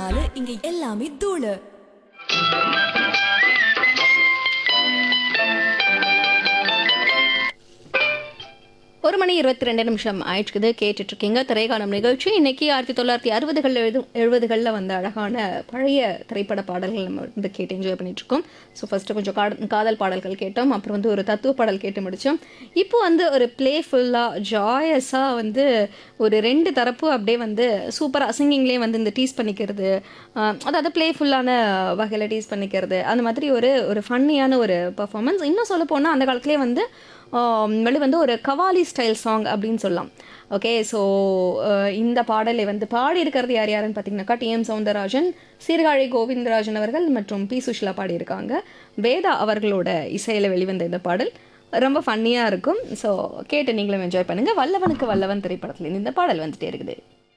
நாலு இங்க எல்லாமே தூளு ஒரு மணி இருபத்தி ரெண்டு நிமிஷம் ஆயிடுச்சுக்குது கேட்டுட்டு இருக்கீங்க திரைக்காலம் நிகழ்ச்சி இன்னைக்கு ஆயிரத்தி தொள்ளாயிரத்தி அறுபதுகள் எழுது எழுபதுகளில் வந்த அழகான பழைய திரைப்பட பாடல்கள் நம்ம வந்து கேட்டு என்ஜாய் பண்ணிட்டு இருக்கோம் ஸோ ஃபர்ஸ்ட் கொஞ்சம் காட- காதல் பாடல்கள் கேட்டோம் அப்புறம் வந்து ஒரு தத்துவ பாடல் கேட்டு முடிச்சோம் இப்போ வந்து ஒரு பிளேஃபுல்லாக ஜாயஸாக வந்து ஒரு ரெண்டு தரப்பு அப்படியே வந்து சூப்பராக சிங்கிங்லேயே வந்து இந்த டீஸ் பண்ணிக்கிறது ஆஹ் அதாவது பிளேஃபுல்லான வகையில் டீஸ் பண்ணிக்கிறது அந்த மாதிரி ஒரு ஒரு ஃபன்னியான ஒரு பர்ஃபார்மன்ஸ் இன்னும் சொல்ல போனால் அந்த காலத்துலேயே வந்து ஆம், வெளி வந்து ஒரு கவாலி ஸ்டைல் சாங் அப்படின்னு சொல்லலாம் ஓகே ஸோ இந்த பாடலை வந்து பாடி இருக்கிறது யார் யாருன்னு பார்த்தீங்கன்னாக்கா டிஎம் சவுந்தரராஜன் சீர்காழி கோவிந்தராஜன் அவர்கள் மற்றும் பி சுஷிலா பாடியிருக்காங்க வேதா அவர்களோட இசையில் வெளிவந்த இந்த பாடல் ரொம்ப ஃபன்னியாக இருக்கும் ஸோ கேட்டு நீங்களும் என்ஜாய் பண்ணுங்கள் வல்லவனுக்கு வல்லவன் திரைப்படத்தில் இந்த பாடல் வந்துட்டே இருக்குது